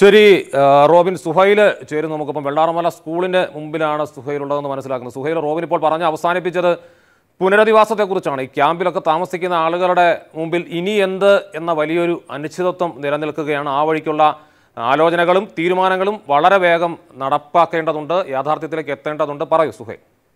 ശരി ആ, റോബിൻ സുഹൈൽ ചേരുന്നു നമുക്കിപ്പം വെള്ളാറമല സ്കൂളിന്റെ മുമ്പിലാണ് സുഹൈൽ ഉള്ളതെന്ന് മനസ്സിലാക്കുന്നത് സുഹൈൽ റോബിൻ ഇപ്പോൾ പറഞ്ഞ് അവസാനിപ്പിച്ചത് പുനരധിവാസത്തെക്കുറിച്ചാണ് ഈ ക്യാമ്പിലൊക്കെ താമസിക്കുന്ന ആളുകളുടെ മുമ്പിൽ ഇനി എന്ത് എന്ന വലിയൊരു അനിശ്ചിതത്വം നിലനിൽക്കുകയാണ് ആ വഴിക്കുള്ള ആലോചനകളും തീരുമാനങ്ങളും വളരെ വേഗം നടപ്പാക്കേണ്ടതുണ്ട് യാഥാർത്ഥ്യത്തിലേക്ക് എത്തേണ്ടതുണ്ട് പറയൂ സുഹൈൽ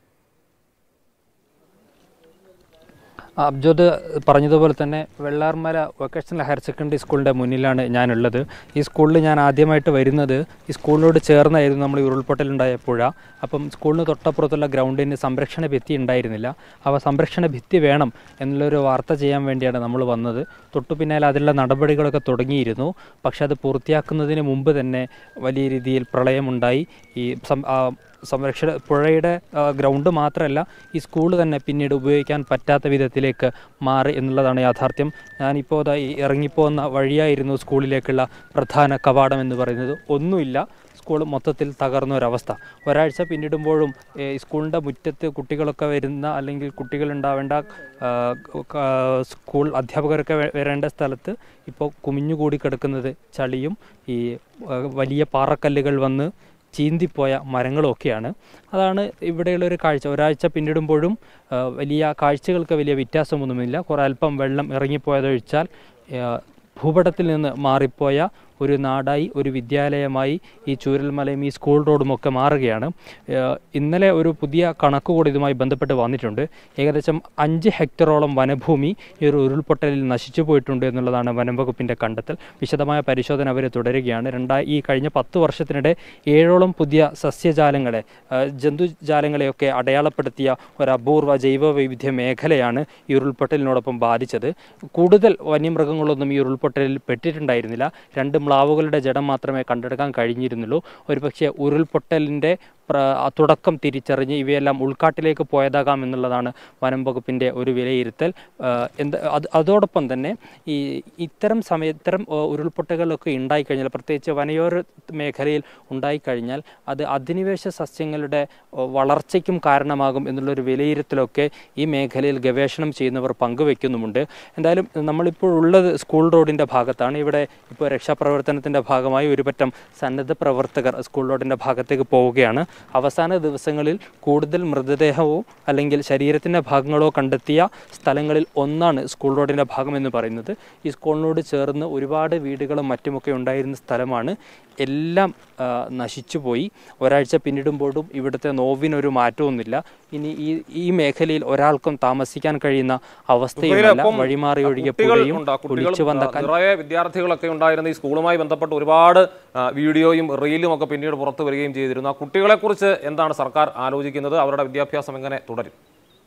അബ്ജോദ് പറഞ്ഞതുപോലെ തന്നെ വെള്ളാർമല വൊക്കേഷണൽ ഹയർ സെക്കൻഡറി സ്കൂളിൻ്റെ മുന്നിലാണ് ഞാനുള്ളത് ഈ സ്കൂളിൽ ഞാൻ ആദ്യമായിട്ട് വരുന്നത് ഈ സ്കൂളിനോട് ചേർന്നായിരുന്നു നമ്മൾ ഈ ഉരുൾപൊട്ടലുണ്ടായ പുഴ അപ്പം സ്കൂളിന് തൊട്ടപ്പുറത്തുള്ള ഗ്രൗണ്ടിന് സംരക്ഷണ ഭിത്തി ഉണ്ടായിരുന്നില്ല അവ സംരക്ഷണ ഭിത്തി വേണം എന്നുള്ളൊരു വാർത്ത ചെയ്യാൻ വേണ്ടിയാണ് നമ്മൾ വന്നത് തൊട്ടു പിന്നാലെ അതിലുള്ള നടപടികളൊക്കെ തുടങ്ങിയിരുന്നു പക്ഷെ അത് പൂർത്തിയാക്കുന്നതിന് മുമ്പ് തന്നെ വലിയ രീതിയിൽ പ്രളയമുണ്ടായി ഈ സം ആ സംരക്ഷണ പുഴയുടെ ആ, ഗ്രൗണ്ട് മാത്രമല്ല ഈ സ്കൂൾ തന്നെ പിന്നീട് ഉപയോഗിക്കാൻ പറ്റാത്ത വിധത്തിലേക്ക് മാറി എന്നുള്ളതാണ് യാഥാർത്ഥ്യം ഞാനിപ്പോൾ ദാ ഈ ഇറങ്ങിപ്പോകുന്ന വഴിയായിരുന്നു സ്കൂളിലേക്കുള്ള പ്രധാന കവാടം എന്ന് പറയുന്നത് ഒന്നുമില്ല സ്കൂൾ മൊത്തത്തിൽ തകർന്ന ഒരവസ്ഥ ഒരാഴ്ച പിന്നിടുമ്പോഴും ഏ, ഈ സ്കൂളിൻ്റെ മുറ്റത്ത് കുട്ടികളൊക്കെ വരുന്ന അല്ലെങ്കിൽ കുട്ടികൾ ഉണ്ടാവേണ്ട ആ, ക- സ്കൂൾ അധ്യാപകരൊക്കെ വ- വരേണ്ട സ്ഥലത്ത് ഇപ്പോൾ കുമിഞ്ഞുകൂടി കിടക്കുന്നത് ചളിയും ഈ ആ, വലിയ പാറക്കല്ലുകൾ വന്ന് ചീന്തിപ്പോയ മരങ്ങളൊക്കെയാണ് അതാണ് ഇവിടെയുള്ള ഒരു കാഴ്ച ഒരാഴ്ച പിന്നിടുമ്പോഴും ആ, വലിയ കാഴ്ചകൾക്ക് വലിയ വ്യത്യാസമൊന്നുമില്ല കുറേ അല്പം വെള്ളം ഇറങ്ങിപ്പോയതൊഴിച്ചാൽ ആ, ഭൂപടത്തിൽ നിന്ന് മാറിപ്പോയ ഒരു നാടായി ഒരു വിദ്യാലയമായി ഈ ചൂരൽമലയും ഈ സ്കൂൾ റോഡും ഒക്കെ മാറുകയാണ് ഏഹ് ഇന്നലെ ഒരു പുതിയ കണക്ക് കൂടി ഇതുമായി ബന്ധപ്പെട്ട് വന്നിട്ടുണ്ട് ഏകദേശം അഞ്ച് ഹെക്ടറോളം വനഭൂമി ഈ ഒരു ഉരുൾപൊട്ടലിൽ നശിച്ചു പോയിട്ടുണ്ട് എന്നുള്ളതാണ് വനം വകുപ്പിൻ്റെ കണ്ടെത്തൽ വിശദമായ പരിശോധന അവർ തുടരുകയാണ് രണ്ടായി ഈ കഴിഞ്ഞ പത്ത് വർഷത്തിനിടെ ഏഴോളം പുതിയ സസ്യജാലങ്ങളെ ഏഹ് ജന്തുജാലങ്ങളെയൊക്കെ അടയാളപ്പെടുത്തിയ ഒരു അപൂർവ ജൈവ വൈവിധ്യ മേഖലയാണ് ഈ ഉരുൾപൊട്ടലിനോടൊപ്പം ബാധിച്ചത് കൂടുതൽ വന്യമൃഗങ്ങളൊന്നും ഈ ഉരുൾപൊട്ടലിൽ പെട്ടിട്ടുണ്ടായിരുന്നില്ല രണ്ട് മ്ലാവുകളുടെ ജഡം മാത്രമേ കണ്ടെടുക്കാൻ കഴിഞ്ഞിരുന്നുള്ളൂ ഒരുപക്ഷെ ഉരുൾപൊട്ടലിൻ്റെ പ്ര ആ തുടക്കം തിരിച്ചറിഞ്ഞ് ഇവയെല്ലാം ഉൾക്കാട്ടിലേക്ക് പോയതാകാം എന്നുള്ളതാണ് വനം വകുപ്പിൻ്റെ ഒരു വിലയിരുത്തൽ ആ, എന്ത് അത് അതോടൊപ്പം തന്നെ ഈ ഇത്തരം സമയ ഇത്തരം ആ, ഉരുൾപൊട്ടലുകളൊക്കെ ഉണ്ടായിക്കഴിഞ്ഞാൽ പ്രത്യേകിച്ച് വനയോര മേഖലയിൽ ഉണ്ടായിക്കഴിഞ്ഞാൽ അത് അധിനിവേശ സസ്യങ്ങളുടെ ആ, വളർച്ചയ്ക്കും കാരണമാകും എന്നുള്ളൊരു വിലയിരുത്തലൊക്കെ ഈ മേഖലയിൽ ഗവേഷണം ചെയ്യുന്നവർ പങ്കുവെക്കുന്നുമുണ്ട് എന്തായാലും നമ്മളിപ്പോൾ ഉള്ളത് സ്കൂൾ റോഡിൻ്റെ ഭാഗത്താണ് ഇവിടെ ഇപ്പോൾ രക്ഷാപ്രവർത്തനത്തിൻ്റെ ഭാഗമായി ഒരുപറ്റം സന്നദ്ധ പ്രവർത്തകർ സ്കൂൾ റോഡിൻ്റെ ഭാഗത്തേക്ക് പോവുകയാണ് അവസാന ദിവസങ്ങളിൽ കൂടുതൽ മൃതദേഹവും അല്ലെങ്കിൽ ശരീരത്തിൻ്റെ ഭാഗങ്ങളോ കണ്ടെത്തിയ സ്ഥലങ്ങളിൽ ഒന്നാണ് സ്കൂൾ റോഡിൻ്റെ ഭാഗം എന്ന് പറയുന്നത് ഈ സ്കൂളിനോട് ചേർന്ന് ഒരുപാട് വീടുകളും മറ്റുമൊക്കെ ഉണ്ടായിരുന്ന സ്ഥലമാണ് എല്ലാം ആ, നശിച്ചുപോയി ഒരാഴ്ച പിന്നിടുമ്പോഴും ഇവിടുത്തെ നോവിനൊരു മാറ്റമൊന്നുമില്ല ഇനി ഈ ഈ മേഖലയിൽ ഒരാൾക്കും താമസിക്കാൻ കഴിയുന്ന അവസ്ഥയുമല്ല ഇപ്പം വഴിമാറി ഒഴുകിയ കുട്ടികൾ പുഴയും ഉണ്ട്. ആ കുട്ടികൾ ഒലിച്ചു വന്ന ആ, നിറയെ വിദ്യാർത്ഥികളൊക്കെ ഉണ്ടായിരുന്ന ഈ സ്കൂളുമായി ബന്ധപ്പെട്ട് ഒരുപാട് ആ, വീഡിയോയും റീലും ഒക്കെ പിന്നീട് പുറത്തു വരികയും ചെയ്തിരുന്നു ആ കുട്ടികളെക്കുറിച്ച് എന്താണ് സർക്കാർ ആലോചിക്കുന്നത് അവരുടെ വിദ്യാഭ്യാസം എങ്ങനെ തുടരും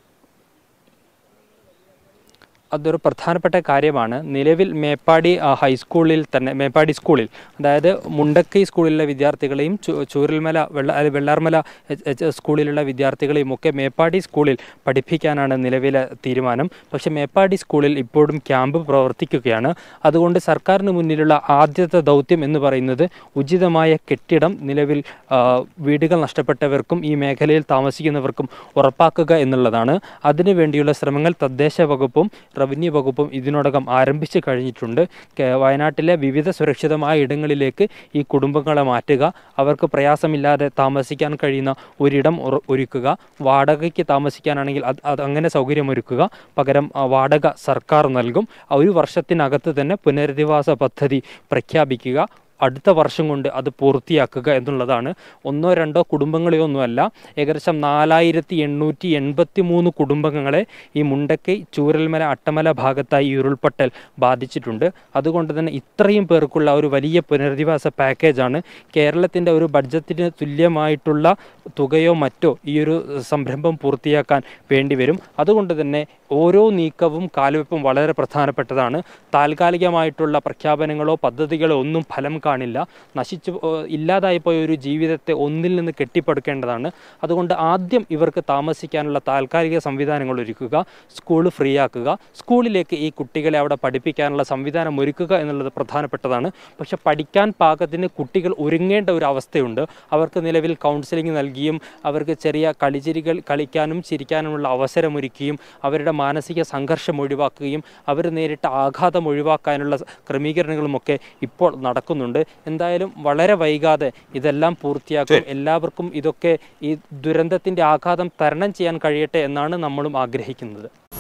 അതൊരു പ്രധാനപ്പെട്ട കാര്യമാണ് നിലവിൽ മേപ്പാടി ആ, ഹൈസ്കൂളിൽ തന്നെ മേപ്പാടി സ്കൂളിൽ അതായത് മുണ്ടക്കൈ സ്കൂളിലെ വിദ്യാർത്ഥികളെയും ചു- ചൂരൽമല വെള്ള അല്ല, വെള്ളാർമല എച്ച് എച്ച് സ്കൂളിലുള്ള വിദ്യാർത്ഥികളെയും ഒക്കെ മേപ്പാടി സ്കൂളിൽ പഠിപ്പിക്കാനാണ് നിലവിലെ തീരുമാനം പക്ഷേ മേപ്പാടി സ്കൂളിൽ ഇപ്പോഴും ക്യാമ്പ് പ്രവർത്തിക്കുകയാണ് അതുകൊണ്ട് സർക്കാരിന് മുന്നിലുള്ള ആദ്യത്തെ ദൗത്യം എന്ന് പറയുന്നത് ഉചിതമായ കെട്ടിടം നിലവിൽ ആ, വീടുകൾ നഷ്ടപ്പെട്ടവർക്കും ഈ മേഖലയിൽ താമസിക്കുന്നവർക്കും ഉറപ്പാക്കുക എന്നുള്ളതാണ് അതിനുവേണ്ടിയുള്ള ശ്രമങ്ങൾ തദ്ദേശ വകുപ്പും റവന്യൂ വകുപ്പും ഇതിനോടകം ആരംഭിച്ചു കഴിഞ്ഞിട്ടുണ്ട് കേ- വയനാട്ടിലെ വിവിധ സുരക്ഷിതമായ ഇടങ്ങളിലേക്ക് ഈ കുടുംബങ്ങളെ മാറ്റുക അവർക്ക് പ്രയാസമില്ലാതെ താമസിക്കാൻ കഴിയുന്ന ഒരിടം ഉറ- ഒരുക്കുക വാടകയ്ക്ക് താമസിക്കാനാണെങ്കിൽ അത് അത് അങ്ങനെ സൗകര്യമൊരുക്കുക പകരം ആ, വാടക സർക്കാർ നൽകും ആ ഒരു വർഷത്തിനകത്ത് തന്നെ പുനരധിവാസ പദ്ധതി പ്രഖ്യാപിക്കുക അടുത്ത വർഷം കൊണ്ട് അത് പൂർത്തിയാക്കുക എന്നുള്ളതാണ് ഒന്നോ രണ്ടോ കുടുംബങ്ങളെയോ ഒന്നുമല്ല ഏകദേശം നാലായിരത്തി എണ്ണൂറ്റി എൺപത്തി മൂന്ന് കുടുംബങ്ങളെ ഈ മുണ്ടക്കൈ ചൂരൽമല അട്ടമല ഭാഗത്തായി ഈ ഉരുൾപൊട്ടൽ ബാധിച്ചിട്ടുണ്ട് അതുകൊണ്ട് തന്നെ ഇത്രയും പേർക്കുള്ള ഒരു വലിയ പുനരധിവാസ പാക്കേജാണ് കേരളത്തിൻ്റെ ഒരു ബഡ്ജറ്റിന് തുല്യമായിട്ടുള്ള തുകയോ മറ്റോ ഈ ഒരു സംരംഭം പൂർത്തിയാക്കാൻ വേണ്ടിവരും അതുകൊണ്ട് തന്നെ ഓരോ നീക്കവും കാൽവെപ്പും വളരെ പ്രധാനപ്പെട്ടതാണ് താൽക്കാലികമായിട്ടുള്ള പ്രഖ്യാപനങ്ങളോ പദ്ധതികളോ ഒന്നും ഫലം കാണില്ല നശിച്ചു പോ- ഇല്ലാതായി പോയ ഒരു ജീവിതത്തെ ഒന്നിൽ നിന്ന് കെട്ടിപ്പടുക്കേണ്ടതാണ് അതുകൊണ്ട് ആദ്യം ഇവർക്ക് താമസിക്കാനുള്ള താൽക്കാലിക സംവിധാനങ്ങൾ ഒരുക്കുക സ്കൂൾ ഫ്രീ ആക്കുക സ്കൂളിലേക്ക് ഈ കുട്ടികളെ അവിടെ പഠിപ്പിക്കാനുള്ള സംവിധാനം ഒരുക്കുക എന്നുള്ളത് പ്രധാനപ്പെട്ടതാണ് പക്ഷെ പഠിക്കാൻ പാകത്തിന് കുട്ടികൾ ഒരുങ്ങേണ്ട ഒരു അവസ്ഥയുണ്ട് അവർക്ക് നിലവിൽ കൗൺസിലിംഗ് നൽകിയും അവർക്ക് ചെറിയ കളിച്ചിരികൾ കളിക്കാനും ചിരിക്കാനുമുള്ള അവസരമൊരുക്കിയും അവരുടെ മാനസിക സംഘർഷം ഒഴിവാക്കുകയും അവർ നേരിട്ട ആഘാതം ഒഴിവാക്കാനുള്ള ക്രമീകരണങ്ങളുമൊക്കെ ഇപ്പോൾ നടക്കുന്നുണ്ട് പറഞ്ഞുകൊണ്ട് എന്തായാലും വളരെ വൈകാതെ ഇതെല്ലാം പൂർത്തിയാക്കും എല്ലാവർക്കും ഇതൊക്കെ ഈ ദുരന്തത്തിന്റെ ആഘാതം തരണം ചെയ്യാൻ കഴിയട്ടെ എന്നാണ് നമ്മളും ആഗ്രഹിക്കുന്നത്